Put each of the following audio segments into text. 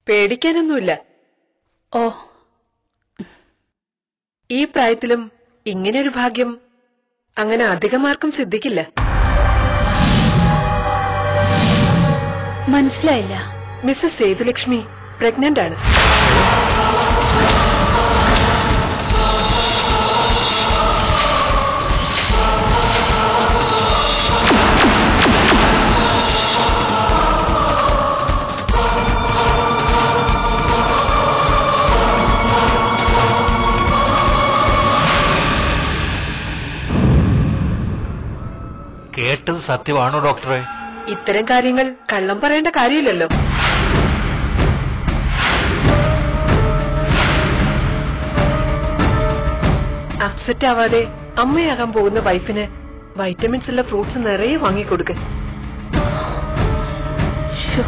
പേടിക്കാനൊന്നുമില്ല ഓ ഈ പ്രായത്തിലും ഇങ്ങനെയൊരു ഭാഗ്യം അങ്ങനെ അധികമാർക്കും സിദ്ധിക്കില്ല മനസ്സിലായില്ല മിസ്സസ് സേതുലക്ഷ്മി പ്രഗ്നന്റ് ആണ് കേട്ടത് സത്യമാണോ ഡോക്ടറെ ഇത്തരം കാര്യങ്ങൾ കള്ളം പറയേണ്ട കാര്യമില്ലല്ലോ അപ്സെറ്റ് ആവാതെ അമ്മയാകാൻ പോകുന്ന വൈഫിന് വൈറ്റമിൻസ് ഉള്ള ഫ്രൂട്ട്സ് നിറയെ വാങ്ങിക്കൊടുക്ക് ശ്ശോ.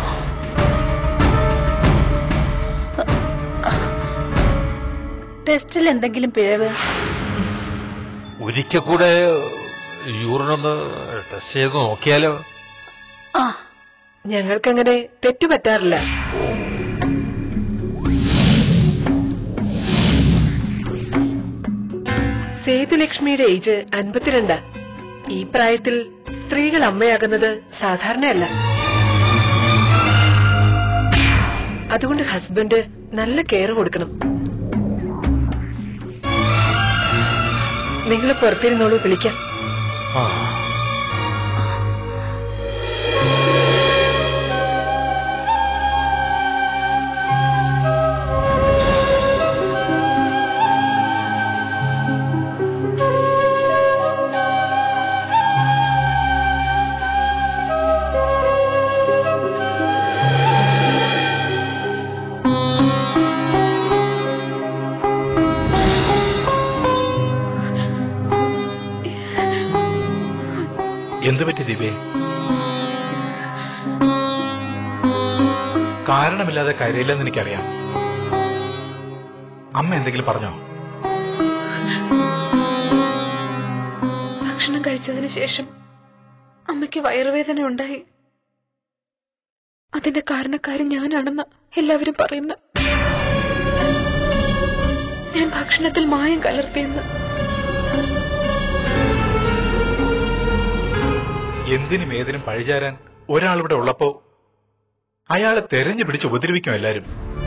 ടെസ്റ്റിൽ എന്തെങ്കിലും പിഴവ് ഒരിക്കൽ കൂടെ യൂറിനൊന്ന് ടെസ്റ്റ് ചെയ്ത് നോക്കിയാലോ ആ ഞങ്ങൾക്കങ്ങനെ തെറ്റുപറ്റാറില്ല സേതുലക്ഷ്മിയുടെ ഏജ് അൻപത്തിരണ്ടാ ഈ പ്രായത്തിൽ സ്ത്രീകൾ അമ്മയാകുന്നത് സാധാരണയല്ല അതുകൊണ്ട് ഹസ്ബൻഡ് നല്ല കെയർ കൊടുക്കണം നിങ്ങൾ പുറത്തിരുന്നോളൂ വിളിക്കാം ആ എന്തു പറ്റി ദിവ്യേ കാരണമില്ലാതെ കരയില്ലെന്ന് എനിക്കറിയാം അമ്മ എന്തെങ്കിലും പറഞ്ഞോ ഭക്ഷണം കഴിച്ചതിന് ശേഷം അമ്മയ്ക്ക് വയറുവേദന ഉണ്ടായി അതിന്റെ കാരണക്കാരൻ ഞാനാണെന്ന് എല്ലാവരും പറയുന്നു ഞാൻ ഭക്ഷണത്തിൽ മായം കലർത്തിയെന്ന് എന്തിനും ഏതിനും പഴിചാരാൻ ഒരാളിവിടെ ഉള്ളപ്പോ അയാളെ തെരഞ്ഞു പിടിച്ച് ഉപദ്രവിക്കും എല്ലാരും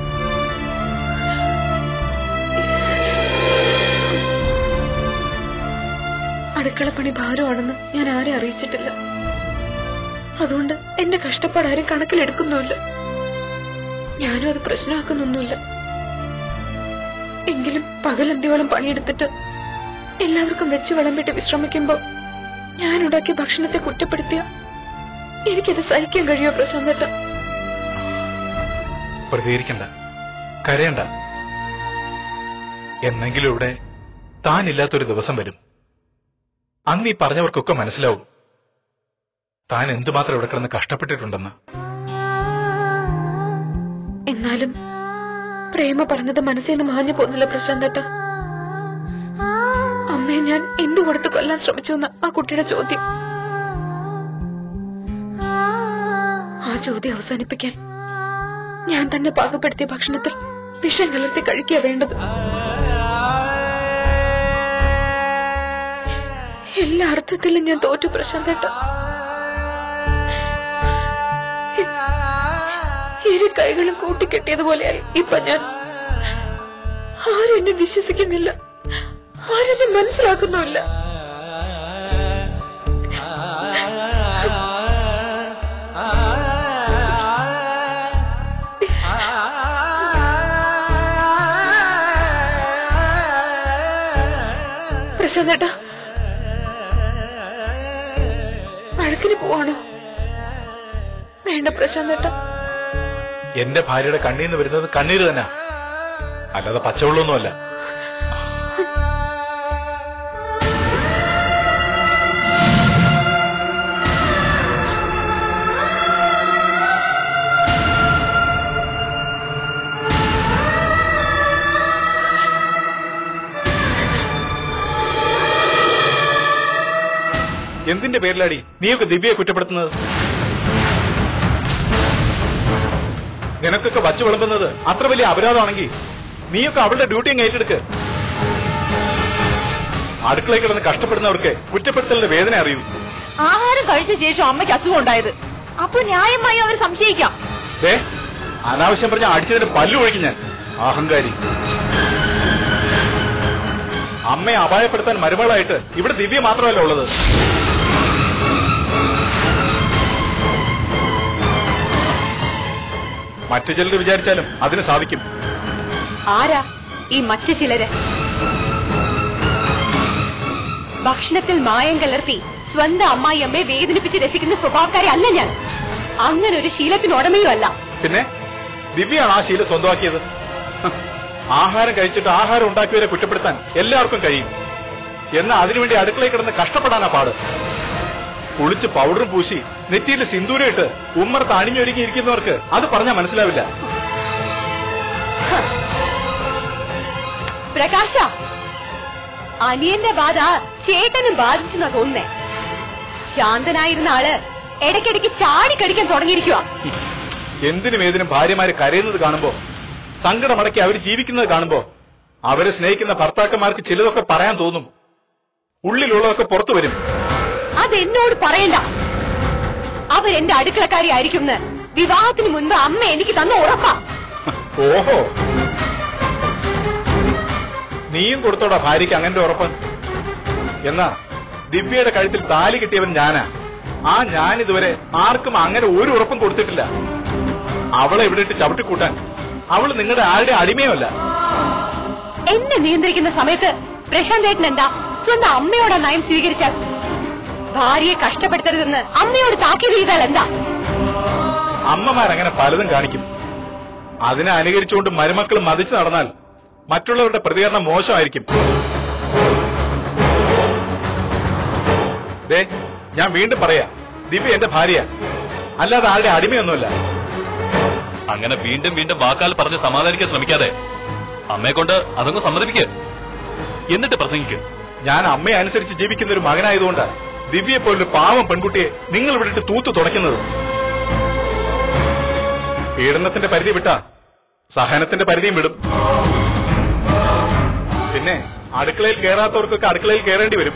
അടുക്കളപ്പണി ഭാരമാണെന്ന് ഞാൻ ആരെ അറിയിച്ചിട്ടില്ല അതുകൊണ്ട് എന്റെ കഷ്ടപ്പാട് ആരും കണക്കിലെടുക്കുന്നുമില്ല ഞാനും അത് പ്രശ്നമാക്കുന്നൊന്നുമില്ല എങ്കിലും പകലന്തിയോളം പണിയെടുത്തിട്ട് എല്ലാവർക്കും വെച്ച് വിളമ്പിട്ട് വിശ്രമിക്കുമ്പോ ഞാൻ ഉണ്ടാക്കിയ ഭക്ഷണത്തെ കുറ്റപ്പെടുത്തിയ എനിക്കത് സഹിക്കാൻ കഴിയോ പ്രശാന്തട്ട പ്രതികരിക്കണ്ട കരയണ്ട എന്നെങ്കിലും ഇവിടെ താനില്ലാത്തൊരു ദിവസം വരും അന്ന് ഈ പറഞ്ഞവർക്കൊക്കെ മനസ്സിലാവും താൻ എന്തുമാത്രം ഇവിടെ കിടന്ന് കഷ്ടപ്പെട്ടിട്ടുണ്ടെന്ന് എന്നാലും പ്രേമ പറഞ്ഞത് മനസ്സിൽ നിന്ന് മാഞ്ഞു പോകുന്നില്ല പ്രശാന്തട്ട അമ്മയെ ഞാൻ എന്തു കൊടുത്ത് കൊല്ലാൻ ശ്രമിച്ചു എന്ന ആ കുട്ടിയുടെ ചോദ്യം ആ ചോദ്യം അവസാനിപ്പിക്കാൻ ഞാൻ തന്നെ പാകപ്പെടുത്തിയ ഭക്ഷണത്തിൽ വിഷം കലർത്തി കഴിക്കുക വേണ്ടത് എല്ലാ അർത്ഥത്തിലും ഞാൻ തോറ്റു പ്രശാന്തേട്ട ഇരു കൈകളും കൂട്ടിക്കെട്ടിയതുപോലെയായി ഇപ്പൊ ഞാൻ ആരും എന്നെ വിശ്വസിക്കുന്നില്ല ആരെന്നെ മനസ്സിലാക്കുന്നുമില്ല പ്രശാന്തേട്ടാ വഴക്കിന് പോവാണോ വേണ്ട പ്രശാന്തേട്ടാ എന്റെ ഭാര്യയുടെ കണ്ണീന്ന് വരുന്നത് കണ്ണീര് തന്നെ അല്ലാതെ പച്ചവെള്ളമൊന്നുമല്ല എന്തിന്റെ പേരിലാടി നീയൊക്കെ ദിവ്യയെ കുറ്റപ്പെടുത്തുന്നത് നിനക്കൊക്കെ വച്ചു വിളമ്പുന്നത് അത്ര വലിയ അപരാധമാണെങ്കിൽ നീയൊക്കെ അവളുടെ ഡ്യൂട്ടി അങ്ങ് ഏറ്റെടുക്ക് അടുക്കളയിൽ കിടന്ന് കഷ്ടപ്പെടുന്നവർക്ക് കുറ്റപ്പെടുത്തലിന്റെ വേദന അറിയൂ ആഹാരം കഴിച്ച ശേഷം അമ്മയ്ക്ക് അസുഖം ഉണ്ടായത് അപ്പൊ ന്യായമായി അവർ സംശയിക്കാം ദേ അനാവശ്യം പറഞ്ഞ അടിച്ചതിന്റെ പല്ലു ഒഴിക്കും ഞാൻ അഹങ്കാരി അമ്മയെ അപായപ്പെടുത്താൻ മരുമകളായിട്ട് ഇവിടെ ദിവ്യ മാത്രമല്ല ഉള്ളത് മറ്റു ചിലർ വിചാരിച്ചാലും അതിന് സാധിക്കും ആരാ ഈ മറ്റു ചിലര് ഭക്ഷണത്തിൽ മായം കലർത്തി സ്വന്തം അമ്മായിയമ്മയെ വേദനിപ്പിച്ച് രസിക്കുന്ന സ്വഭാവക്കാരെ അല്ല ഞാൻ അങ്ങനെ ഒരു ശീലത്തിന് ഉടമയും അല്ല പിന്നെ ദിവ്യയാണ് ആ ശീലം സ്വന്തമാക്കിയത് ഹ്, ആഹാരം കഴിച്ചിട്ട് ആഹാരം ഉണ്ടാക്കിയവരെ കുറ്റപ്പെടുത്താൻ എല്ലാവർക്കും കഴിയും എന്നാൽ അതിനുവേണ്ടി അടുക്കളയിൽ കിടന്ന് കഷ്ടപ്പെടാനാ പാട് കുളിച്ച് പൗഡറും പൂശി നെറ്റിയിൽ സിന്ദൂരം ഇട്ട് ഉമ്മർത്ത് അണിഞ്ഞൊരുങ്ങി ഇരിക്കുന്നവർക്ക് അത് പറഞ്ഞാൽ മനസ്സിലാവില്ല പ്രകാശ അനിയന്റെ ബാധ ചേട്ടനും ബാധിച്ചെന്നാ തോന്നുന്നേ ശാന്തനായിരുന്ന ആള് ഇടയ്ക്കിടയ്ക്ക് ചാടിക്കടിക്കാൻ തുടങ്ങിയിരിക്കുക എന്തിനും ഏതിനും ഭാര്യമാര് കരയുന്നത് കാണുമ്പോ സങ്കടമടക്കി അവർ ജീവിക്കുന്നത് കാണുമ്പോ അവരെ സ്നേഹിക്കുന്ന ഭർത്താക്കന്മാർക്ക് ചിലതൊക്കെ പറയാൻ തോന്നും ഉള്ളിലുള്ളതൊക്കെ പുറത്തു വരും അതെന്നോട് പറയണ്ട അവരെന്റെ അടുക്കളക്കാരി ആയിരിക്കുമെന്ന് വിവാഹത്തിന് മുൻപ് അമ്മ എനിക്ക് തന്ന ഉറപ്പാ ഓഹോ നീയും കൊടുത്തോടാ ഭാര്യയ്ക്ക് അങ്ങനെ ഉറപ്പ് എന്നാ ദിവ്യയുടെ കഴുത്തിൽ താലി കിട്ടിയവൻ ഞാനാ ആ ഞാൻ ഇതുവരെ ആർക്കും അങ്ങനെ ഒരു ഉറപ്പും കൊടുത്തിട്ടില്ല അവളെ ഇവിടെ ഇട്ട് ചവിട്ടിക്കൂട്ടാൻ അവൾ നിങ്ങളുടെ ആരുടെ അടിമയുമല്ല എന്നെ നിയന്ത്രിക്കുന്ന സമയത്ത് പ്രശാന്ത് ഏട്ടൻ എന്താ സ്വന്തം അമ്മയോട് ആ നയം സ്വീകരിച്ചാൽ ഭാര്യയെ കഷ്ടപ്പെടുത്തരുതെന്ന് അമ്മയോട് താക്കീത് ചെയ്താൽ എന്താ അമ്മമാരങ്ങനെ പലതും കാണിക്കും അതിനെ അനുകരിച്ചുകൊണ്ട് മരുമക്കൾ മതിച്ചു നടന്നാൽ മറ്റുള്ളവരുടെ പ്രതികരണം മോശമായിരിക്കും ദേ ഞാൻ വീണ്ടും പറയാ ദിവ്യ എന്റെ ഭാര്യ അല്ലാതെ ആരുടെ അടിമയൊന്നുമല്ല അങ്ങനെ വീണ്ടും വീണ്ടും വാക്കാൽ പറഞ്ഞ് സമാധാനിക്കാൻ ശ്രമിക്കാതെ അമ്മയെ കൊണ്ട് അതങ്ങ് സമ്മതിപ്പിക്ക് എന്നിട്ട് പ്രസംഗിക്ക് ഞാൻ അമ്മയെ അനുസരിച്ച് ജീവിക്കുന്ന ഒരു മകനായതുകൊണ്ട് ദിവ്യയെ പോലൊരു പാവം പെൺകുട്ടിയെ നിങ്ങൾ ഇവിടിട്ട് തൂത്തു തുടയ്ക്കുന്നത് പീഡനത്തിന്റെ പരിധി വിട്ടാ സഹനത്തിന്റെ പരിധിയും വിടും പിന്നെ അടുക്കളയിൽ കയറാത്തവർക്കൊക്കെ അടുക്കളയിൽ കയറേണ്ടി വരും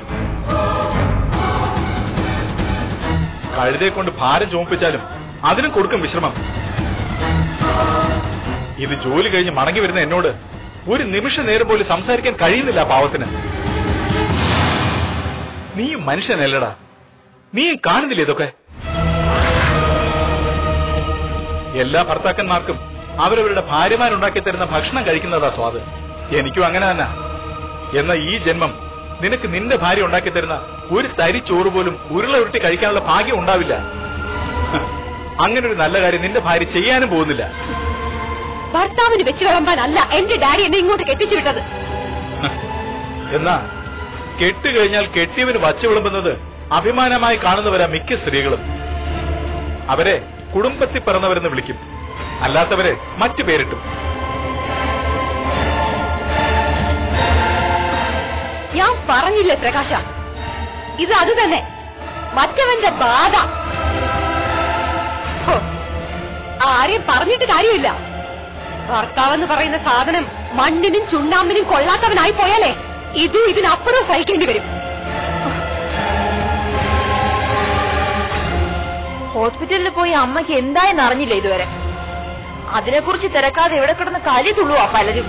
കഴുതയെ കൊണ്ട് ഭാരം ചുമപ്പിച്ചാലും അതിനും കൊടുക്കും വിശ്രമം ഇത് ജോലി കഴിഞ്ഞ് മടങ്ങി വരുന്ന എന്നോട് ഒരു നിമിഷ നേരം പോലും സംസാരിക്കാൻ കഴിയുന്നില്ല ആ പാവത്തിന് നീ മനുഷ്യനല്ലടാ നീ കാണുന്നില്ല ഇതൊക്കെ എല്ലാ ഭർത്താക്കന്മാർക്കും അവരവരുടെ ഭാര്യമാരുണ്ടാക്കി തരുന്ന ഭക്ഷണം കഴിക്കുന്നതാ സ്വാദ് എനിക്കും അങ്ങനെ തന്നെ എന്നാൽ ഈ ജന്മം നിനക്ക് നിന്റെ ഭാര്യ ഉണ്ടാക്കി തരുന്ന ഒരു തരി ചോറ് പോലും ഉരുള ഉരുട്ടി കഴിക്കാനുള്ള ഭാഗ്യം ഉണ്ടാവില്ല ഹ്, അങ്ങനെ ഒരു നല്ല കാര്യം നിന്റെ ഭാര്യ ചെയ്യാനും പോകുന്നില്ല ഭർത്താവിന് വെച്ച് വിളമ്പാനല്ല എന്റെ ഡാഡി എന്നെ ഇങ്ങോട്ട് കെട്ടിച്ചു വിട്ടത് എന്നാ കെട്ടുകഴിഞ്ഞാൽ കെട്ടിയവന് വച്ചു വിളമ്പുന്നത് അഭിമാനമായി കാണുന്നവരാ മിക്ക സ്ത്രീകളും അവരെ കുടുംബത്തിൽ പിറന്നവരെന്ന് വിളിക്കും അല്ലാത്തവരെ മറ്റു പേരിട്ടും ഞാൻ പറഞ്ഞില്ലേ പ്രകാശ ഇത് അത് തന്നെ മറ്റവന്റെ ബാധ ഹോ, ആരെയും പറഞ്ഞിട്ട് കാര്യമില്ല ഭർത്താവെന്ന് പറയുന്ന സാധനം മണ്ണിനും ചുണ്ണാമ്പിനും കൊള്ളാത്തവനായി പോയാലേ ഇതും ഇതിനപ്പുറം സഹിക്കേണ്ടി വരും ഹോസ്പിറ്റലിൽ പോയി അമ്മയ്ക്ക് എന്തായെന്ന് അറിഞ്ഞില്ല ഇതുവരെ അതിനെക്കുറിച്ച് തിരക്കാതെ ഇവിടെ കിടന്ന് കളി തുള്ളുവാ പലരും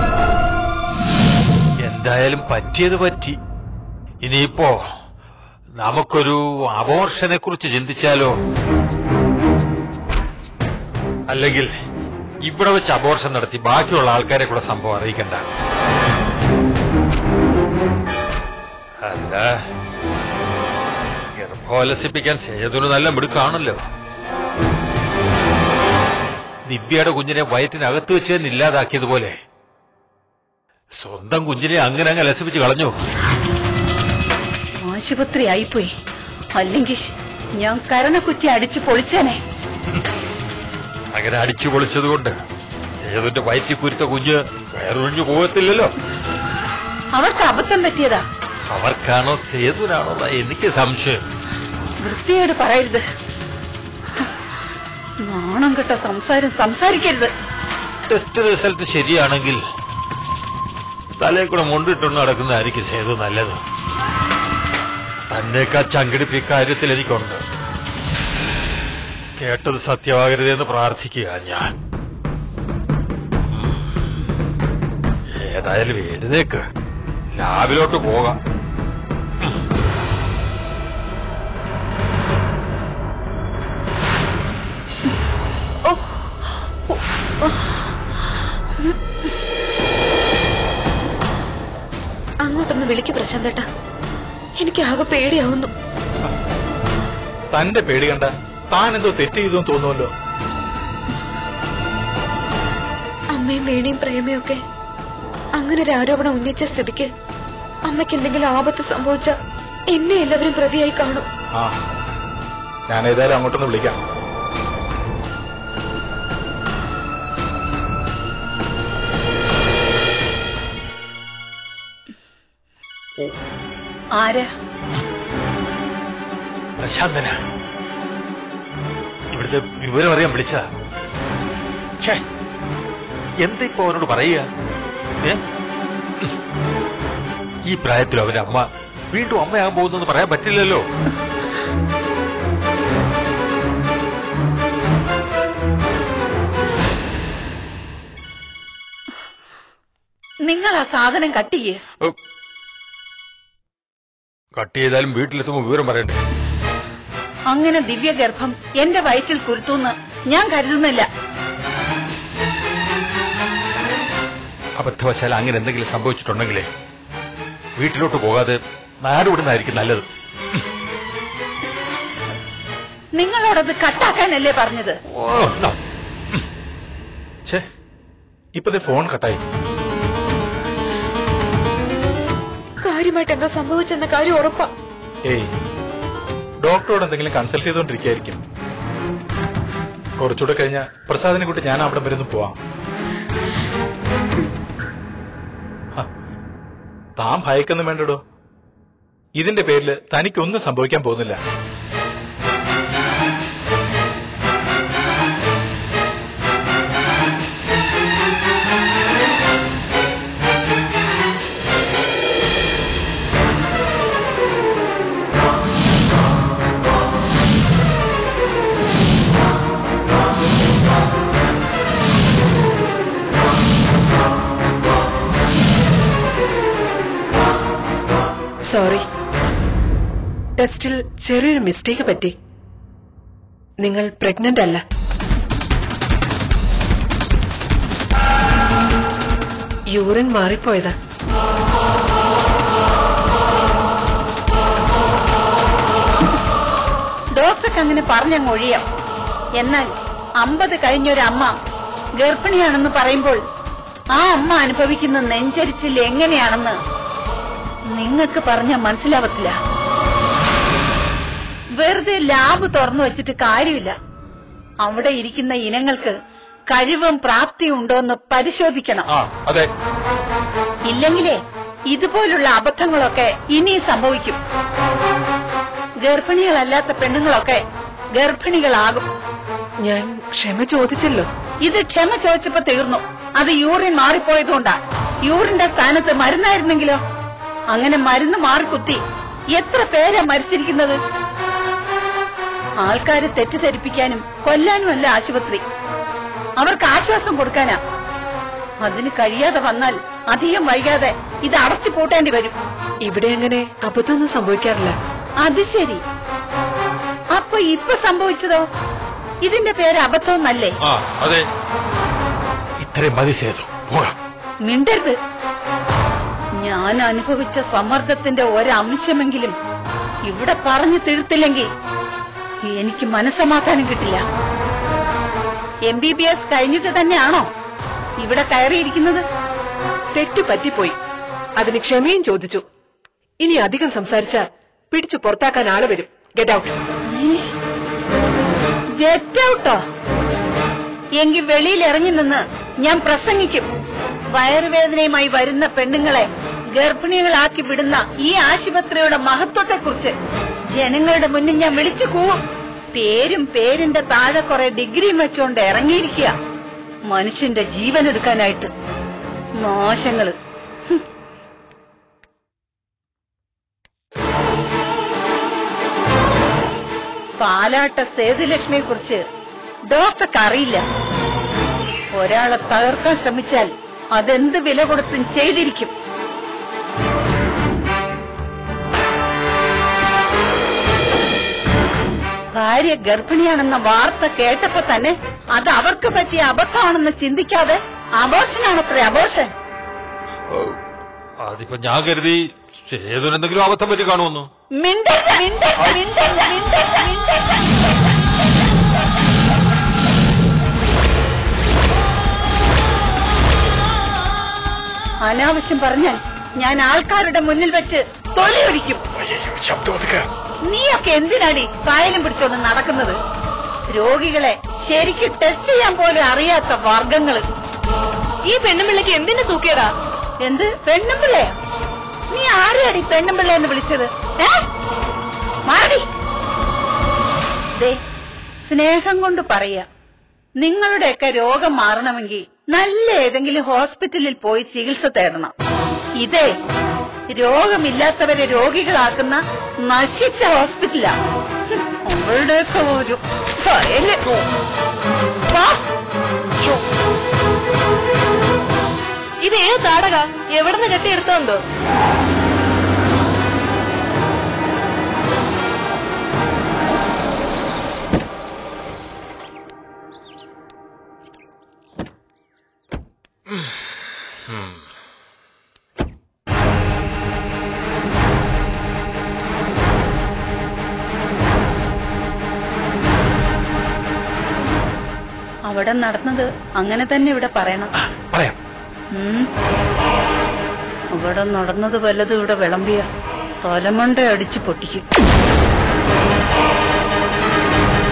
എന്തായാലും പറ്റിയത് പറ്റി ഇനിയിപ്പോ നമുക്കൊരു അബോർഷനെ കുറിച്ച് ചിന്തിച്ചാലോ അല്ലെങ്കിൽ ഇവിടെ വെച്ച് അബോർഷൻ നടത്തി ബാക്കിയുള്ള ആൾക്കാരെ കൂടെ സംഭവം അറിയിക്കണ്ട അല്ല ഗർഭോലസിപ്പിക്കാൻ സേതുന് നല്ല മിടുക്കാണല്ലോ ദിവ്യയുടെ കുഞ്ഞിനെ വയറ്റിനകത്ത് വെച്ച് തന്നെ ഇല്ലാതാക്കിയതുപോലെ സ്വന്തം കുഞ്ഞിനെ അങ്ങനെ അങ്ങ് ലസിപ്പിച്ച് കളഞ്ഞു ആശുപത്രി ആയിപ്പോയി അല്ലെങ്കിൽ ഞാൻ കരണക്കുറ്റി അടിച്ചു പൊളിച്ചേനെ അങ്ങനെ അടിച്ചു പൊളിച്ചതുകൊണ്ട് സേതുവിന്റെ വയറ്റിൽ കുരുത്ത കുഞ്ഞ് വേറൊഴിഞ്ഞു പോകത്തില്ലല്ലോ അവർക്ക് അബദ്ധം പറ്റിയതാ അവർക്കാണോ സേതുവിനാണോ എന്നാ എനിക്ക് സംശയം വൃത്തിയോട് പറയരുത് നാണം കെട്ട സംസാരം സംസാരിക്കരുത് ടെസ്റ്റ് റിസൾട്ട് ശരിയാണെങ്കിൽ തലയിൽ കൂടെ മുണ്ടിട്ടൊന്ന് നടക്കുന്നതായിരിക്കും സേതു നല്ലത് തന്നേക്കാ ചങ്കിടിപ്പ് ഇക്കാര്യത്തിൽ എനിക്കുണ്ട് കേട്ടത് സത്യമാകരുതെന്ന് പ്രാർത്ഥിക്കുക ഞാൻ ഉം. ഏതായാലും എഴുന്നേക്ക് ലാബിലോട്ട് പോകാം അങ്ങോട്ടൊന്ന് വിളിക്ക് പ്രശാന്തേട്ടാ എനിക്ക് ആകെ പേടിയാവുന്നു തന്റെ പേടി കണ്ട താൻ എന്തോ തെറ്റ് ചെയ്തു എന്ന് തോന്നുമല്ലോ അമ്മയും വേണിയും പ്രേമയും ഒക്കെ അങ്ങനെ ഒരു ആരോപണം ഉന്നയിച്ച സ്ഥിതിക്ക് അമ്മയ്ക്ക് എന്തെങ്കിലും ആപത്ത് സംഭവിച്ച എന്നെ എല്ലാവരും പ്രതിയായി കാണും ആ ഞാൻ ഏതായാലും അങ്ങോട്ടൊന്ന് വിളിക്കാം ആരാ പ്രശാന്തന ഇവിടുത്തെ വിവരം അറിയാൻ വിളിച്ച എന്തിപ്പോ അവനോട് പറയുക ഏ? ഈ പ്രായത്തിൽ അവന്റെ അമ്മ വീണ്ടും അമ്മയാകാൻ പോകുന്നെന്ന് പറയാൻ പറ്റില്ലല്ലോ നിങ്ങൾ ആ സാധനം കട്ട് ചെയ്യേ ഓ. കട്ട് ചെയ്താലും വീട്ടിലെത്തുമ്പോ വിവരം പറയണ്ടേ അങ്ങനെ ദിവ്യഗർഭം എന്റെ വയറ്റിൽ കുരുത്തൂന്ന് ഞാൻ കരുതുന്നില്ല അബദ്ധവശാൽ അങ്ങനെ എന്തെങ്കിലും സംഭവിച്ചിട്ടുണ്ടെങ്കിലേ വീട്ടിലോട്ട് പോകാതെ നാട് വിടുന്നതായിരിക്കും നല്ലത് നിങ്ങളോടത് കട്ടാക്കാനല്ലേ പറഞ്ഞത് ഓ, ന. ഛേ ഇപ്പത്തെ ഫോൺ കട്ടായി കാര്യമായിട്ട് എന്താ സംഭവിച്ചെന്ന കാര്യം ഉറപ്പാ ഏയ് ഡോക്ടറോട് എന്തെങ്കിലും കൺസൾട്ട് ചെയ്തോണ്ടിരിക്കായിരിക്കും കുറച്ചുകൂടെ കഴിഞ്ഞ പ്രസാദിനെ കൂട്ടി ഞാൻ അവിടെ വരുന്നു പോവാം ഹ, താൻ ഭയക്കൊന്നും വേണ്ടടോ ഇതിന്റെ പേരിൽ തനിക്കൊന്നും സംഭവിക്കാൻ പോകുന്നില്ല സോറി ടെസ്റ്റിൽ ചെറിയൊരു മിസ്റ്റേക്ക് പറ്റി നിങ്ങൾ പ്രഗ്നന്റ് അല്ല യൂറിൻ മാറിപ്പോയതാ ഡോക്ടർക്ക് അങ്ങനെ പറഞ്ഞങ്ങ് ഒഴിയാം എന്നാൽ അമ്പത് കഴിഞ്ഞൊരമ്മ ഗർഭിണിയാണെന്ന് പറയുമ്പോൾ ആ അമ്മ അനുഭവിക്കുന്ന നെഞ്ചരിച്ചിൽ എങ്ങനെയാണെന്ന് നിങ്ങൾക്ക് പറഞ്ഞ മനസ്സിലാവത്തില്ല വെറുതെ ലാബ് തുറന്നു വെച്ചിട്ട് കാര്യമില്ല അവിടെ ഇരിക്കുന്ന ഇനങ്ങൾക്ക് കഴിവും പ്രാപ്തിയും ഉണ്ടോന്ന് പരിശോധിക്കണം ആ അതെ ഇല്ലെങ്കിലേ ഇതുപോലുള്ള അബദ്ധങ്ങളൊക്കെ ഇനിയും സംഭവിക്കും ഗർഭിണികളല്ലാത്ത പെണ്ണുങ്ങളൊക്കെ ഗർഭിണികളാകും ഞാൻ ക്ഷമ ചോദിച്ചല്ലോ ഇത് ക്ഷമ ചോദിച്ചപ്പോ തീർന്നു അത് യൂറിൻ മാറിപ്പോയതുകൊണ്ടാ യൂറിന്റെ സ്ഥാനത്ത് മരുന്നായിരുന്നെങ്കിലോ അങ്ങനെ മരുന്ന് മാറിക്കുത്തി എത്ര പേരാ മരിച്ചിരിക്കുന്നത് ആൾക്കാരെ തെറ്റിദ്ധരിപ്പിക്കാനും കൊല്ലാനുമല്ല ആശുപത്രി അവർക്ക് ആശ്വാസം കൊടുക്കാനാ അതിന് കഴിയാതെ വന്നാൽ അധികം വൈകാതെ ഇത് അടച്ചു പൂട്ടേണ്ടി വരും ഇവിടെ അങ്ങനെ അബദ്ധമൊന്നും സംഭവിക്കാറില്ല അത് ശരി അപ്പൊ ഇപ്പൊ സംഭവിച്ചതോ ഇതിന്റെ പേര് അബദ്ധമെന്നല്ലേ ആ അതെ ഇത്രയും മതി സേതു പോകാം മിണ്ടരുത് ഞാൻ അനുഭവിച്ച സമ്മർദ്ദത്തിന്റെ ഒരംശമെങ്കിലും ഇവിടെ പറഞ്ഞു തീർത്തില്ലെങ്കിൽ എനിക്ക് മനസ്സമാധാനം കിട്ടില്ല എം ബി ബി എസ് കഴിഞ്ഞിട്ട് തന്നെയാണോ ഇവിടെ കയറിയിരിക്കുന്നത് തെറ്റു പറ്റിപ്പോയി അതിന് ക്ഷമയും ചോദിച്ചു ഇനി അധികം സംസാരിച്ച പിടിച്ചു പുറത്താക്കാൻ ആള് വരും ഗെറ്റ് ഔട്ട് ഗെറ്റ് ഔട്ടോ എങ്കിൽ വെളിയിൽ ഇറങ്ങി നിന്ന് ഞാൻ പ്രസംഗിക്കും വയറുവേദനയുമായി വരുന്ന പെണ്ണുങ്ങളെ ഗർഭിണികളാക്കി വിടുന്ന ഈ ആശുപത്രിയുടെ മഹത്വത്തെക്കുറിച്ച് ജനങ്ങളുടെ മുന്നിൽ ഞാൻ വിളിച്ചു കൂവും പേരും പേരിന്റെ താഴെ കുറെ ഡിഗ്രിയും വെച്ചുകൊണ്ട് ഇറങ്ങിയിരിക്കുക മനുഷ്യന്റെ ജീവൻ എടുക്കാനായിട്ട് നാശങ്ങള് ഹും. പാലാട്ട സേതുലക്ഷ്മിയെ കുറിച്ച് ഡോക്ടർക്ക് അറിയില്ല ഒരാളെ തകർക്കാൻ ശ്രമിച്ചാൽ അതെന്ത് വില കൊടുത്തും ചെയ്തിരിക്കും ഭാര്യ ഗർഭിണിയാണെന്ന വാർത്ത കേട്ടപ്പോ തന്നെ അത് അവർക്ക് പറ്റിയ അബദ്ധമാണെന്ന് ചിന്തിക്കാതെ അബോഷനാണത്രേ അബോഷൻ ഓ, അതിപ്പോ ഞാൻ കരുതി സേതുന് എന്തെങ്കിലും അബദ്ധം പറ്റി കാണുമെന്നു മിണ്ടരുത്, മിണ്ടരുത്, മിണ്ടരുത്, മിണ്ടരുത്, മിണ്ടരുത്. അനാവശ്യം പറഞ്ഞാൽ ഞാൻ ആൾക്കാരുടെ മുന്നിൽ വെച്ച് തൊലിയൊടിക്കും നീയൊക്കെ എന്തിനാടി കായലും പിടിച്ചോണ്ട് നടക്കുന്നത് രോഗികളെ ശരിക്ക് ടെസ്റ്റ് ചെയ്യാൻ പോലും അറിയാത്ത വർഗങ്ങള് ഈ പെണ്ണുമ്പിള്ളക്ക് എന്തിനു തൂക്കിയടാ എന്ത് പെണ്ണുമ്പിള്ളയോ നീ ആരെയാടി പെണ്ണുമ്പിള്ള എന്ന് വിളിച്ചത് ഏ മാടി ദേ സ്നേഹം കൊണ്ട് പറയാ നിങ്ങളുടെയൊക്കെ രോഗം മാറണമെങ്കിൽ നല്ല ഏതെങ്കിലും ഹോസ്പിറ്റലിൽ പോയി ചികിത്സ തേടണം ഇതേ രോഗമില്ലാത്തവരെ രോഗികളാക്കുന്ന നശിച്ച ഹോസ്പിറ്റലാ ഹും, അവളുടെയൊക്കെ ഒരു ഭയല്. വാ. ഇത് ഏത് താടക എവിടുന്ന് കെട്ടിയെടുത്തോന്തോ അവിടെ നടന്നത് അങ്ങനെ തന്നെ ഇവിടെ പറയണം പറയാം ഉം. അവിടെ നടന്നത് വല്ലതും ഇവിടെ വിളമ്പിയ തലമണ്ട അടിച്ച് പൊട്ടിക്കും